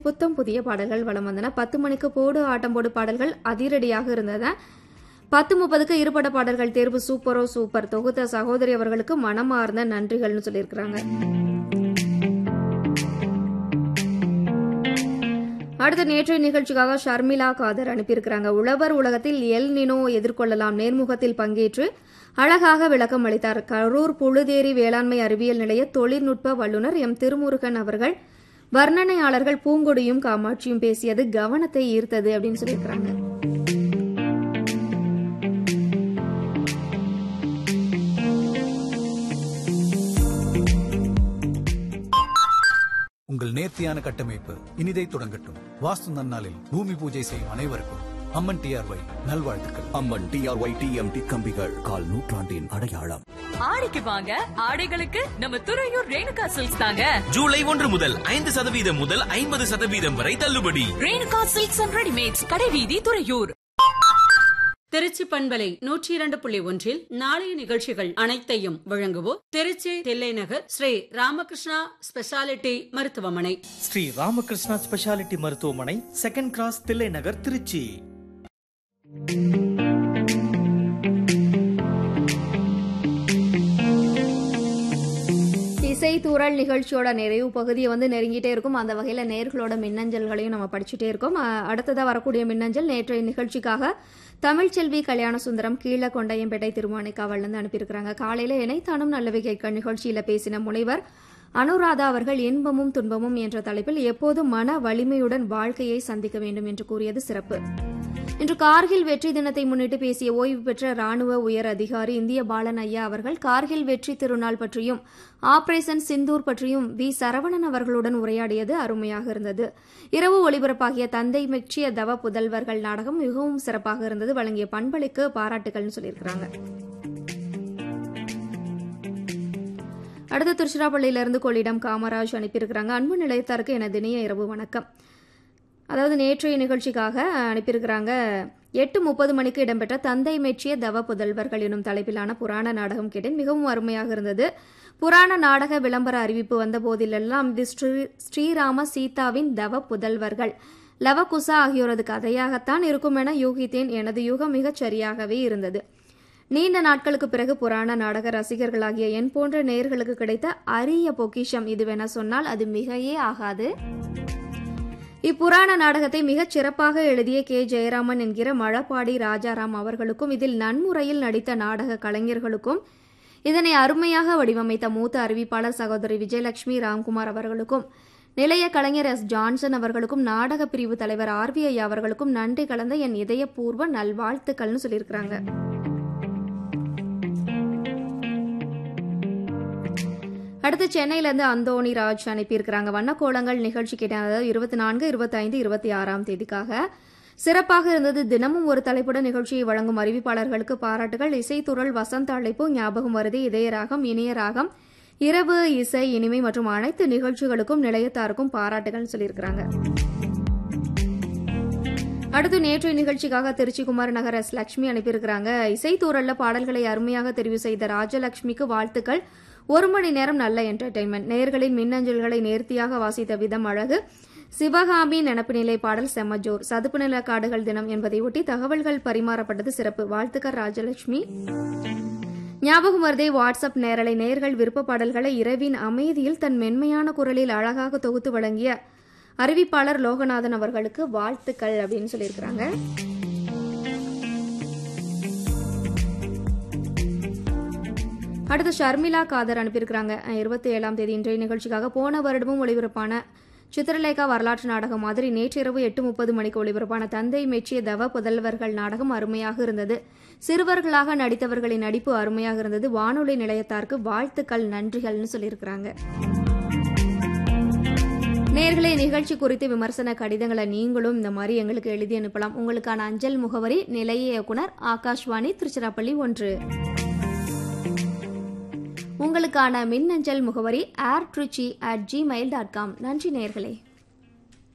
புத்தம் புதிய பாடல்கள் வலம் வந்தன பத்து மணிக்கு போடு ஆட்டம் போடு பாடல்கள் அதிரடியாக இருந்தன பத்து முப்பதுக்கு இருபட பாடல்கள் தேர்வு சூப்பரோ சூப்பர் தொகுத்த சகோதரி அவர்களுக்கு மனமார்ந்த நன்றிகள்னு சொல்லியிருக்கிறாங்க அடுத்த நேற்றைய நிகழ்ச்சிக்காக ஷர்மிளா காதர் அனுப்பியிருக்கிறாங்க உழவர் உலகத்தில் எல் நினோ எதிர்கொள்ளலாம் நேர்முகத்தில் பங்கேற்று அழகாக விளக்கம் அளித்தார் கரூர் புழுதேரி வேளாண்மை அறிவியல் நிலைய தொழில்நுட்ப வல்லுநர் எம் திருமுருகன் அவர்கள் வர்ணனையாளர்கள் பூங்கொடியும் காமாட்சியும் பேசியது கவனத்தை ஈர்த்தது அப்படின்னு சொல்லியிருக்கிறாங்க உங்கள் நேர்த்தியான கட்டமைப்பு இனிதை தொடங்கட்டும் வாஸ்து நன்னாளில் பூமி பூஜை செய்யும் அனைவருக்கும் அம்மன் டிஆர்ஒய் நல்வாழ்த்துக்கள் அம்மன் டிஆர்ஒய் டிஎம்டி கம்பிகள் கால் நூற்றாண்டின் அடையாளம் ஆடிக்கு வாங்க ஆடைகளுக்கு நம்ம துறையூர் ரேணுகா சில்க்ஸ் தாங்க ஜூலை ஒன்று முதல் ஐந்து சதவீதம் முதல் ஐம்பது சதவீதம் வரை தள்ளுபடி ரேணுகா சில்க்ஸ் அண்ட் ரெடிமேட்ஸ் கடைவீதி துறையூர் திருச்சி பண்பலை நூற்றி இரண்டு புள்ளி ஒன்றில் நாளைய நிகழ்ச்சிகள் அனைத்தையும் வழங்குவோர் திருச்சி தில்லைநகர் ஸ்ரீ ராமகிருஷ்ணா ஸ்பெஷாலிட்டி மருத்துவமனை ஸ்ரீ ராமகிருஷ்ணா ஸ்பெஷாலிட்டி மருத்துவமனை செகண்ட் கிராஸ் தில்லை நகர் திருச்சி இசை தூரல் நிகழ்ச்சியோட நிறைவு பகுதியை வந்து நெருங்கிட்டே இருக்கும் அந்த வகையில் நேர்களோட மின்னஞ்சல்களையும் நம்ம படிச்சுட்டே இருக்கோம் அஹ், அடுத்ததா வரக்கூடிய மின்னஞ்சல் நேற்றைய நிகழ்ச்சிக்காக தமிழ்ச்செல்வி கல்யாண சுந்தரம் கீழ கொண்டையம்பேட்டை திருமாணிக்காவல் அனுப்பியிருக்கிறாங்க காலையில இணைத்தானும் நல்லவை கேட்க நிகழ்ச்சியில பேசின முனைவர் அனுராதா அவர்கள் இன்பமும் துன்பமும் என்ற தலைப்பில் எப்போதும் மன வலிமையுடன் வாழ்க்கையை சந்திக்க வேண்டும் என்று கூறியது சிறப்பு இன்று கார்கில் வெற்றி தினத்தை முன்னிட்டு பேசிய ஓய்வு பெற்ற ராணுவ உயர் அதிகாரி இந்திய பாலன் ஐயா அவர்கள் கார்கில் வெற்றி திருநாள் பற்றியும் ஆபரேஷன் சிந்தூர் பற்றியும் வி சரவணன் அவர்களுடன் உரையாடியது அருமையாக இருந்தது இரவு ஒளிபரப்பாகிய தந்தை மெச்சிய தவ புதல்வர்கள் நாடகம் மிகவும் சிறப்பாக இருந்தது வழங்கிய பண்பளிக்கு பாராட்டுகள்னு சொல்லியிருக்கிறாங்க அடுத்து திருச்சிராப்பள்ளியிலிருந்து கொள்ளிடம் காமராஜ் அனுப்பியிருக்கிறாங்க அன்பு நிலையத்தாருக்கு எனது இனிய இரவு வணக்கம் அதாவது நேற்றைய நிகழ்ச்சிக்காக அனுப்பியிருக்கிறாங்க எட்டு முப்பது மணிக்கு இடம்பெற்ற தந்தை மெச்சிய தவ புதல்வர்கள் எனும் தலைப்பிலான புராண நாடகம் கேட்டேன் மிகவும் அருமையாக இருந்தது புராண நாடக விளம்பர அறிவிப்பு வந்த போதிலெல்லாம் இது ஸ்ரீ ஸ்ரீராம சீதாவின் தவ புதல்வர்கள் லவகுசா ஆகியோரது கதையாகத்தான் இருக்கும் என யூகித்தேன் எனது யூகம் மிகச் சரியாகவே இருந்தது நீண்ட நாட்களுக்கு பிறகு புராண நாடக ரசிகர்களாகிய என் போன்ற நேயர்களுக்கு கிடைத்த அரிய பொக்கிஷம் இதுவென சொன்னால் அது மிகையே ஆகாது இப்புராண நாடகத்தை மிகச் சிறப்பாக எழுதிய கே ஜெயராமன் என்கிற மழப்பாடி ராஜாராம் அவர்களுக்கும் இதில் நன்முறையில் நடித்த நாடக கலைஞர்களுக்கும் இதனை அருமையாக வடிவமைத்த மூத்த அறிவிப்பாளர் சகோதரி விஜயலட்சுமி ராம்குமார் அவர்களுக்கும் நிலைய கலைஞர் எஸ் ஜான்சன் அவர்களுக்கும் நாடக பிரிவு தலைவர் ஆர்விஐ அவர்களுக்கும் நன்றி கலந்த என் இதயபூர்வ நல்வாழ்த்துக்கள்னு சொல்லியிருக்கிறாங்க அடுத்து சென்னையிலேருந்து அந்தோணி ராஜ் அனுப்பியிருக்கிறாங்க வண்ணக்கோலங்கள் நிகழ்ச்சி கேட்டேன் அதாவது இருபத்தி நான்கு இருபத்தைந்து இருபத்தி ஆறாம் தேதிக்காக சிறப்பாக இருந்தது தினமும் ஒரு தலைப்புடன் நிகழ்ச்சியை வழங்கும் அறிவிப்பாளர்களுக்கு பாராட்டுகள் இசைத்துறள் வசந்த அழைப்பு ஞாபகம் வருது இதய ராகம் இனிய ராகம் இரவு இசை இனிமை மற்றும் அனைத்து நிகழ்ச்சிகளுக்கும் நிலையத்தாருக்கும் பாராட்டுகள் சொல்லியிருக்கிறாங்க அடுத்து நேற்றைய நிகழ்ச்சிக்காக திருச்சி குமார் நகர் எஸ் லட்சுமி அனுப்பியிருக்கிறாங்க இசைத்தூரல்ல பாடல்களை அருமையாக தெரிவு செய்த ராஜலட்சுமிக்கு வாழ்த்துக்கள் ஒரு மணி நேரம் நல்ல என்டர்டைன்மெண்ட் நேர்களின் மின்னஞ்சல்களை நேர்த்தியாக வாசித்த விதம் அழகு சிவகாமி நினப்பு நிலை பாடல் செம்மஜோர் சதுப்பு நில காடுகள் தினம் என்பதை ஒட்டி தகவல்கள் பரிமாறப்பட்டது சிறப்பு வாழ்த்துக்கள் ராஜலட்சுமி ஞாபகம் வருதே வாட்ஸ்அப் நேரலை நேர்கள் விருப்ப பாடல்களை இரவின் அமைதியில் தன் மென்மையான குரலில் அழகாக தொகுத்து வழங்கிய அறிவிப்பாளர் லோகநாதன் அவர்களுக்கு வாழ்த்துக்கள் அப்படின்னு சொல்லியிருக்கிறாங்க அடுத்து ஷர்மிளா காதர் அனுப்பியிருக்கிறாங்க இருபத்தி ஏழாம் தேதி இன்றைய நிகழ்ச்சிக்காக போன வருடமும் ஒளிபரப்பான சித்திரலேகா வரலாற்று நாடகம் மாதிரி நேற்றிரவு எட்டு முப்பது மணிக்கு ஒளிபரப்பான தந்தை மெச்சிய தவ புதல்வர்கள் நாடகம் அருமையாக இருந்தது சிறுவர்களாக நடித்தவர்களின் நடிப்பு அருமையாக இருந்தது வானொலி நிலையத்தாருக்கு வாழ்த்துக்கள் நன்றிகள்னு சொல்லியிருக்கிறாங்க நேர்களை நிகழ்ச்சி குறித்து விமர்சன கடிதங்களை நீங்களும் இந்த மாதிரி எங்களுக்கு எழுதி அனுப்பலாம் உங்களுக்கான அஞ்சல் முகவரி நிலைய இயக்குனர் ஆகாஷ்வாணி திருச்சிராப்பள்ளி ஒன்று உங்களுக்கான மின்னஞ்சல் முகவரி air Trichy at Gmail dot com நன்றி நேர்களே